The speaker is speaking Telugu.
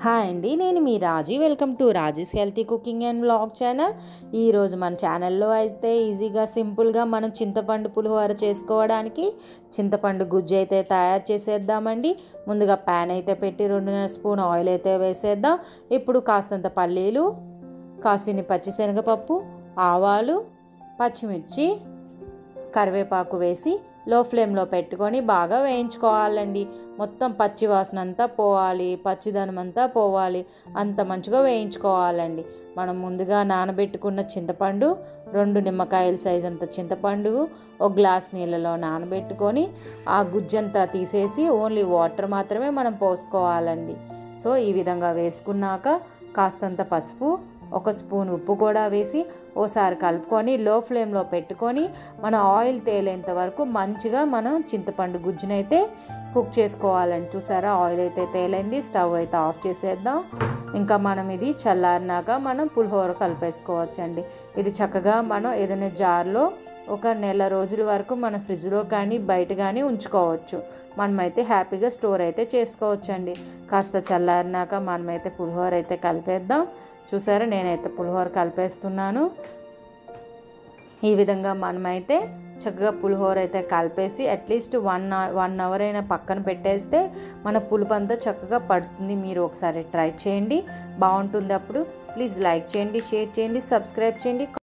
హాయ్ అండి నేను మీ Raji welcome to Raji's healthy cooking and blog channel ఈరోజు మన ఛానల్లో అయితే ఈజీగా సింపుల్గా మనం చింతపండు పులిహోర చేసుకోవడానికి చింతపండు గుజ్జు అయితే తయారు చేసేద్దామండి ముందుగా ప్యాన్ అయితే పెట్టి రెండున్నర స్పూన్ ఆయిల్ అయితే వేసేద్దాం ఇప్పుడు కాస్తంత పల్లీలు కాసిని పచ్చిశనగపప్పు ఆవాలు పచ్చిమిర్చి కరివేపాకు వేసి లో ఫ్లేమ్లో పెట్టుకొని బాగా వేయించుకోవాలండి మొత్తం పచ్చి వాసన అంతా పోవాలి పచ్చిదనం అంతా పోవాలి అంత మంచిగా వేయించుకోవాలండి మనం ముందుగా నానబెట్టుకున్న చింతపండు రెండు నిమ్మకాయల సైజ్ అంత చింతపండు ఒక గ్లాస్ నీళ్ళలో నానబెట్టుకొని ఆ గుజ్జంతా తీసేసి ఓన్లీ వాటర్ మాత్రమే మనం పోసుకోవాలండి సో ఈ విధంగా వేసుకున్నాక కాస్తంత పసుపు ఒక స్పూన్ ఉప్పు కూడా వేసి ఓసారి కలుపుకొని లో ఫ్లేమ్లో పెట్టుకొని మన ఆయిల్ తేలేంత వరకు మంచిగా మనం చింతపండు గుజ్జునైతే కుక్ చేసుకోవాలండి చూసారా ఆయిల్ అయితే తేలైంది స్టవ్ అయితే ఆఫ్ చేసేద్దాం ఇంకా మనం ఇది చల్లారినాక మనం పులిహోర కలిపేసుకోవచ్చండి ఇది చక్కగా మనం ఏదైనా జార్లో ఒక నెల రోజుల వరకు మన ఫ్రిడ్జ్లో కానీ బయట కానీ ఉంచుకోవచ్చు మనమైతే హ్యాపీగా స్టోర్ అయితే చేసుకోవచ్చండి కాస్త చల్లారినాక మనమైతే పులిహోర అయితే కలిపేద్దాం చూసారా నేనైతే పులిహోర కలిపేస్తున్నాను ఈ విధంగా మనమైతే చక్కగా పులిహోర అయితే కలిపేసి అట్లీస్ట్ వన్ వన్ అవర్ అయినా పక్కన పెట్టేస్తే మన పులుపు అంతా చక్కగా పడుతుంది మీరు ఒకసారి ట్రై చేయండి బాగుంటుంది అప్పుడు ప్లీజ్ లైక్ చేయండి షేర్ చేయండి సబ్స్క్రైబ్ చేయండి